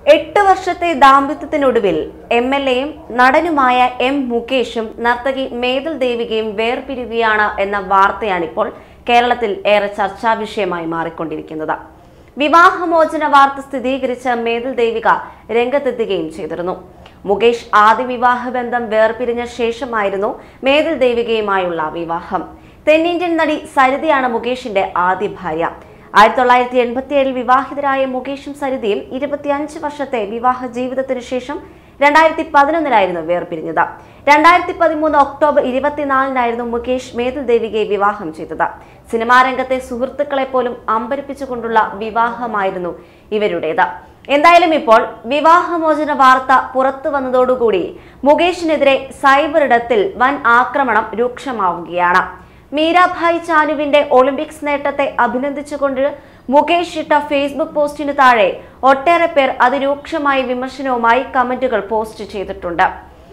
എട്ട് വർഷത്തെ ദാമ്പത്യത്തിനൊടുവിൽ M L എയും നടനുമായ എം മുകേഷും നർത്തകി മേതൽ ദേവികയും വേർപിരിയുകയാണ് എന്ന വാർത്തയാണിപ്പോൾ കേരളത്തിൽ ഏറെ ചർച്ചാ വിഷയമായി മാറിക്കൊണ്ടിരിക്കുന്നത് വിവാഹമോചന വാർത്ത സ്ഥിരീകരിച്ച മേതൽ ദേവിക രംഗത്തെത്തുകയും ചെയ്തിരുന്നു മുകേഷ് ആദ്യ വിവാഹ ബന്ധം വേർപിരിഞ്ഞ ശേഷമായിരുന്നു മേതൽ ദേവികയുമായുള്ള വിവാഹം തെന്നിന്ത്യൻ നടി സരിതയാണ് മുകേഷിന്റെ ആദ്യ ഭാര്യ ആയിരത്തി തൊള്ളായിരത്തി എൺപത്തി ഏഴിൽ വിവാഹിതരായ മുകേഷും സരിതയും ഇരുപത്തിയഞ്ച് വർഷത്തെ വിവാഹ ജീവിതത്തിനു ശേഷം രണ്ടായിരത്തി പതിനൊന്നിലായിരുന്നു വേർപിരിഞ്ഞത് രണ്ടായിരത്തി പതിമൂന്ന് ഒക്ടോബർ ഇരുപത്തിനാലിനായിരുന്നു മുകേഷ് മേതൽ ദേവികയെ വിവാഹം ചെയ്തത് സിനിമാ രംഗത്തെ സുഹൃത്തുക്കളെ പോലും അമ്പരിപ്പിച്ചുകൊണ്ടുള്ള വിവാഹമായിരുന്നു ഇവരുടേത് എന്തായാലും ഇപ്പോൾ വിവാഹമോചന വാർത്ത പുറത്തു വന്നതോടുകൂടി മുകേഷിനെതിരെ സൈബർ ഇടത്തിൽ വൻ ആക്രമണം രൂക്ഷമാവുകയാണ് മീരാഭായ് ചാനുവിന്റെ ഒളിമ്പിക്സ് നേട്ടത്തെ അഭിനന്ദിച്ചുകൊണ്ട് മുകേഷ് ഇട്ട ഫേസ്ബുക്ക് പോസ്റ്റിന് താഴെ ഒട്ടേറെ പേർ അതിരൂക്ഷമായ വിമർശനവുമായി കമന്റുകൾ പോസ്റ്റ് ചെയ്തിട്ടുണ്ട്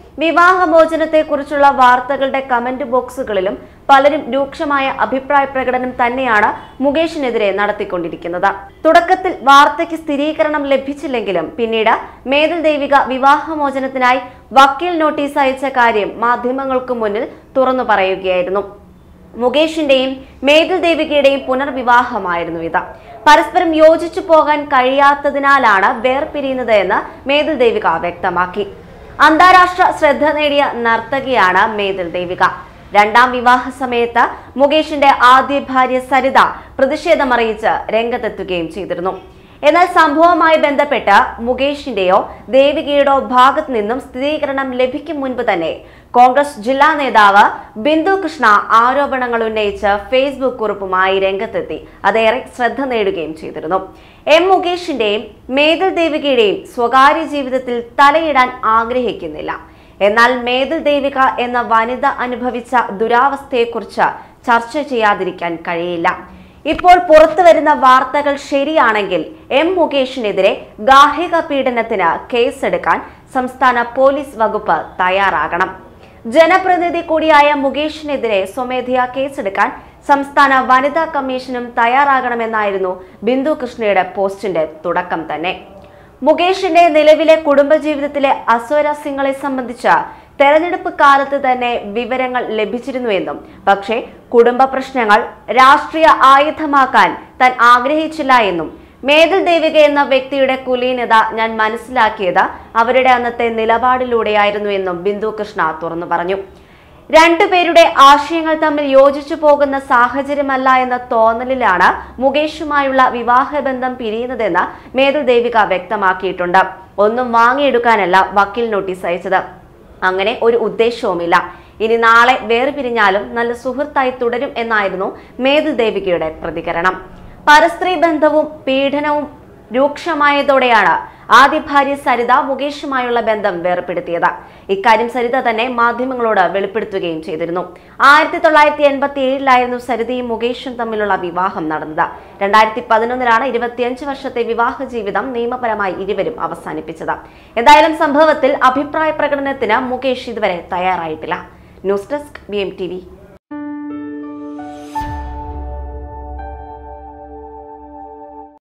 വിവാഹമോചനത്തെക്കുറിച്ചുള്ള വാർത്തകളുടെ കമന്റ് ബോക്സുകളിലും പലരും രൂക്ഷമായ അഭിപ്രായ പ്രകടനം തന്നെയാണ് മുകേഷിനെതിരെ നടത്തിക്കൊണ്ടിരിക്കുന്നത് തുടക്കത്തിൽ വാർത്തയ്ക്ക് സ്ഥിരീകരണം ലഭിച്ചില്ലെങ്കിലും പിന്നീട് മേതൽ ദേവിക വിവാഹമോചനത്തിനായി വക്കീൽ നോട്ടീസ് അയച്ച കാര്യം മാധ്യമങ്ങൾക്ക് മുന്നിൽ തുറന്നു പറയുകയായിരുന്നു മുകേഷിന്റെയും മേതൽ ദേവികയുടെയും പുനർവിവാഹമായിരുന്നു ഇത് പരസ്പരം യോജിച്ചു പോകാൻ കഴിയാത്തതിനാലാണ് വേർപിരിയുന്നത് എന്ന് മേതൽ ദേവിക വ്യക്തമാക്കി അന്താരാഷ്ട്ര ശ്രദ്ധ നേടിയ നർത്തകിയാണ് മേതൽ ദേവിക രണ്ടാം വിവാഹ സമയത്ത് മുകേഷിന്റെ ആദ്യ ഭാര്യ സരിത പ്രതിഷേധമറിയിച്ച് രംഗത്തെത്തുകയും ചെയ്തിരുന്നു എന്നാൽ സംഭവവുമായി ബന്ധപ്പെട്ട് മുകേഷിന്റെയോ ദേവികയുടെയോ ഭാഗത്തു നിന്നും സ്ഥിരീകരണം ലഭിക്കും മുൻപ് തന്നെ കോൺഗ്രസ് ജില്ലാ നേതാവ് ബിന്ദു കൃഷ്ണ ആരോപണങ്ങൾ ഉന്നയിച്ച് ഫേസ്ബുക്ക് കുറിപ്പുമായി രംഗത്തെത്തി അതേറെ ശ്രദ്ധ നേടുകയും ചെയ്തിരുന്നു എം മുകേഷിന്റെയും മേതൽ ദേവികയുടെയും സ്വകാര്യ ജീവിതത്തിൽ തലയിടാൻ ആഗ്രഹിക്കുന്നില്ല എന്നാൽ മേതൽ ദേവിക എന്ന വനിത അനുഭവിച്ച ദുരാവസ്ഥയെക്കുറിച്ച് ചർച്ച ചെയ്യാതിരിക്കാൻ കഴിയില്ല ഇപ്പോൾ പുറത്തു വരുന്ന വാർത്തകൾ ശരിയാണെങ്കിൽ എം മുകേഷിനെതിരെ ഗാർഹിക പീഡനത്തിന് കേസെടുക്കാൻ സംസ്ഥാന പോലീസ് വകുപ്പ് തയ്യാറാകണം ജനപ്രതിനിധി കൂടിയായ മുകേഷിനെതിരെ സ്വമേധയാ കേസെടുക്കാൻ സംസ്ഥാന വനിതാ കമ്മീഷനും തയ്യാറാകണമെന്നായിരുന്നു ബിന്ദു കൃഷ്ണയുടെ പോസ്റ്റിന്റെ തുടക്കം തന്നെ മുകേഷിന്റെ നിലവിലെ കുടുംബജീവിതത്തിലെ അസ്വരസ്യങ്ങളെ സംബന്ധിച്ച തെരഞ്ഞെടുപ്പ് കാലത്ത് തന്നെ വിവരങ്ങൾ ലഭിച്ചിരുന്നുവെന്നും പക്ഷേ കുടുംബ പ്രശ്നങ്ങൾ രാഷ്ട്രീയ ആയുധമാക്കാൻ താൻ ആഗ്രഹിച്ചില്ല എന്നും മേതൽ ദേവിക എന്ന വ്യക്തിയുടെ കുലീനത ഞാൻ മനസ്സിലാക്കിയത് അവരുടെ അന്നത്തെ നിലപാടിലൂടെയായിരുന്നു എന്നും ബിന്ദു കൃഷ്ണ തുറന്നു പറഞ്ഞു രണ്ടുപേരുടെ ആശയങ്ങൾ തമ്മിൽ യോജിച്ചു പോകുന്ന സാഹചര്യമല്ല എന്ന തോന്നലിലാണ് മുകേഷുമായുള്ള വിവാഹബന്ധം പിരിയുന്നതെന്ന് മേതൽ ദേവിക വ്യക്തമാക്കിയിട്ടുണ്ട് ഒന്നും വാങ്ങിയെടുക്കാനല്ല വക്കീൽ നോട്ടീസ് അയച്ചത് അങ്ങനെ ഒരു ഉദ്ദേശവുമില്ല ഇനി നാളെ വേർപിരിഞ്ഞാലും നല്ല സുഹൃത്തായി തുടരും എന്നായിരുന്നു മേതൽ ദേവികയുടെ പ്രതികരണം പരസ്ത്രീ ബന്ധവും പീഡനവും രൂക്ഷമായതോടെയാണ് ആദ്യ ഭാര്യ സരിത മുകേഷുമായുള്ള ബന്ധം വേർപ്പെടുത്തിയത് ഇക്കാര്യം സരിത തന്നെ മാധ്യമങ്ങളോട് വെളിപ്പെടുത്തുകയും ചെയ്തിരുന്നു ആയിരത്തി തൊള്ളായിരത്തി എൺപത്തി ഏഴിലായിരുന്നു സരിതയും മുകേഷും തമ്മിലുള്ള വിവാഹം നടന്നത് രണ്ടായിരത്തി പതിനൊന്നിലാണ് ഇരുപത്തിയഞ്ച് വർഷത്തെ വിവാഹ ജീവിതം നിയമപരമായി ഇരുവരും അവസാനിപ്പിച്ചത് എന്തായാലും സംഭവത്തിൽ അഭിപ്രായ പ്രകടനത്തിന് മുകേഷ് ഇതുവരെ തയ്യാറായിട്ടില്ല news desk B M T V